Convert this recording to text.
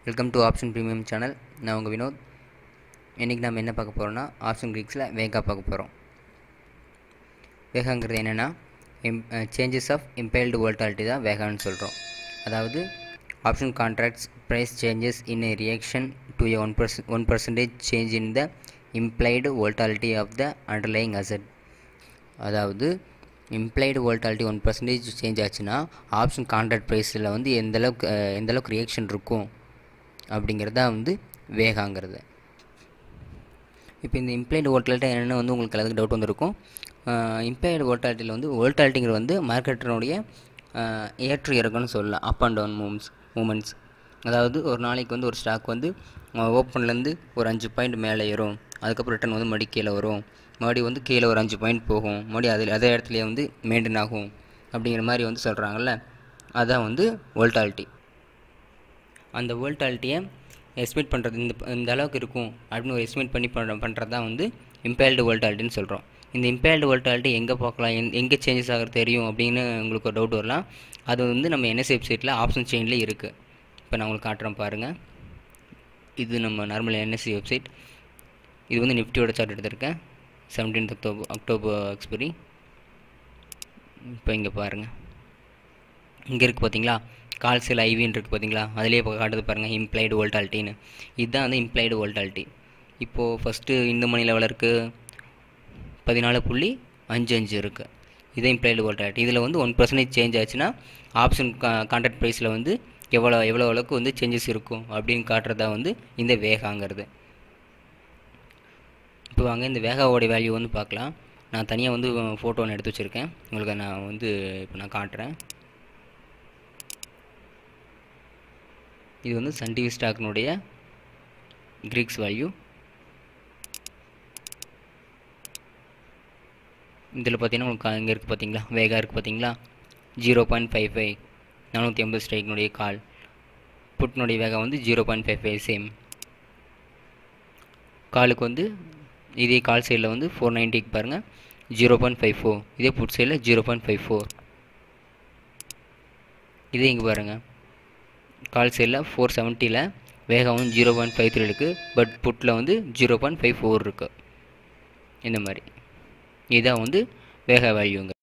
welcome to option premium channel நான் உங்கள் வினோத் இன்றைக்கி நம்ம என்ன பார்க்க போகிறோம்னா ஆப்ஷன் கிரிக்ஸில் வேகா பார்க்க போகிறோம் வேகாங்கிறது என்னென்னா இம் சேஞ்சஸ் ஆஃப் இம்பைல்டு வோல்டாலிட்டி தான் வேகான்னு சொல்கிறோம் அதாவது option contracts price changes in a reaction to a one percent one percentage change in the implied volatility of the underlying asset அதாவது implied volatility one percentage change ஆச்சுன்னா option contract ப்ரைஸில் வந்து எந்தளவுக்கு எந்தளவுக்கு ரியாக்ஷன் இருக்கும் அப்படிங்கிறது தான் வந்து வேகாங்கிறது இப்போ இந்த இம்ப்ளைடு வோல்டாலிட்டி என்னென்னு வந்து உங்களுக்கு எல்லாத்துக்கும் டவுட் வந்திருக்கும் இம்ப்ளைடு வோல்டாலிட்டியில் வந்து வோல்டாலிட்டிங்கிறது வந்து மார்க்கெட்டினுடைய ஏற்று இறக்கம்னு சொல்லலாம் up and down moves moments அதாவது ஒரு நாளைக்கு வந்து ஒரு ஸ்டாக் வந்து ஓப்பன்லேருந்து ஒரு அஞ்சு பாயிண்ட் மேலே ஏறும் அதுக்கப்புறம் ரிட்டன் வந்து மறுபடி கீழே வரும் மறுபடியும் வந்து கீழே ஒரு அஞ்சு பாயிண்ட் போகும் மறுபடியும் அதில் அதே இடத்துலையே வந்து மெயின்டைன் ஆகும் அப்படிங்கிற மாதிரி வந்து சொல்கிறாங்கல்ல அதுதான் வந்து வோல்டாலிட்டி அந்த வோல்டாலிட்டியை எஸ்டிமேட் பண்ணுறது இந்த இந்த அளவுக்கு இருக்கும் அப்படின்னு ஒரு எஸ்டிமேட் பண்ணி பண்ணுற பண்ணுறது தான் வந்து இம்பேல்டு வோல்டாலிட்டின்னு சொல்கிறோம் இந்த இம்பேல்டு வோல்டாலிட்டி எங்கே பார்க்கலாம் எங் எங்கே சேஞ்சஸ் ஆகிறது தெரியும் அப்படின்னு உங்களுக்கு ஒரு டவுட் வரலாம் அது வந்து நம்ம என்எஸ் வெப்சைட்டில் ஆப்ஷன் செயின்லேயே இருக்குது இப்போ நான் உங்களுக்கு காட்டுறேன் பாருங்கள் இது நம்ம நார்மல் என்எஸ்சி வெப்சைட் இது வந்து நிஃப்டியோட சார்ட் எடுத்திருக்கேன் செவன்டீன்த் அக்டோபர் அக்டோபர் எக்ஸ்பைரி இப்போ இங்கே பாருங்கள் இங்கே இருக்குது பார்த்தீங்களா கால்செல் ஐவின்னு இருக்குது பார்த்தீங்களா அதிலே இப்போ காட்டுது பாருங்கள் இம்ப்ளைடு வோல்டாலிட்டின்னு இதுதான் வந்து இம்ப்ளைடு வோல்டாலிட்டி இப்போது ஃபஸ்ட்டு இந்த மணி லெவலில் இருக்குது பதினாலு புள்ளி அஞ்சு அஞ்சு இருக்குது இதே இம்ப்ளைடு வோல்டாலிட்டி இதில் வந்து ஒன் பர்சன்டேஜ் சேஞ்ச் ஆச்சுன்னா ஆப்ஷன் கா கான்ட்ராக்ட் ப்ரைஸில் வந்து எவ்வளோ எவ்வளோ அளவுக்கு வந்து சேஞ்சஸ் இருக்கும் அப்படின்னு காட்டுறதா வந்து இந்த வேகாங்கிறது இப்போ வாங்க இந்த வேகாவோடைய வேல்யூ வந்து பார்க்கலாம் நான் தனியாக வந்து ஃபோட்டோ ஒன்று எடுத்து வச்சுருக்கேன் உங்களுக்கு நான் வந்து இப்போ நான் காட்டுறேன் இது வந்து சன் டிவி ஸ்டாக்னுடைய கிரீக்ஸ் வேல்யூ இதில் பார்த்தீங்கன்னா உங்களுக்கு இங்கே இருக்குது பார்த்தீங்களா வேகா இருக்குது பார்த்தீங்களா ஜீரோ பாயிண்ட் ஃபைவ் ஃபைவ் நானூற்றி ஐம்பது ஸ்ட்ரைக்னுடைய கால் புட்னுடைய வேகம் வந்து zero point five five same காலுக்கு வந்து இதே கால் சைடில் வந்து ஃபோர் நைன்ட்டிக்கு பாருங்கள் ஜீரோ பாயிண்ட் ஃபைவ் ஃபோர் இதே புட் சைடில் ஜீரோ பாயிண்ட் ஃபைவ் ஃபோர் இதே இங்கே பாருங்கள் கால் சைடில் ஃபோர் செவன்ட்டியில் வேகம் வந்து ஜீரோ பாயிண்ட் ஃபைவ் த்ரீ இருக்குது பட் புட்டில் வந்து ஜீரோ பாயிண்ட் ஃபைவ் ஃபோர் இருக்குது இந்த மாதிரி இதான் வந்து வேக வேல்யூங்க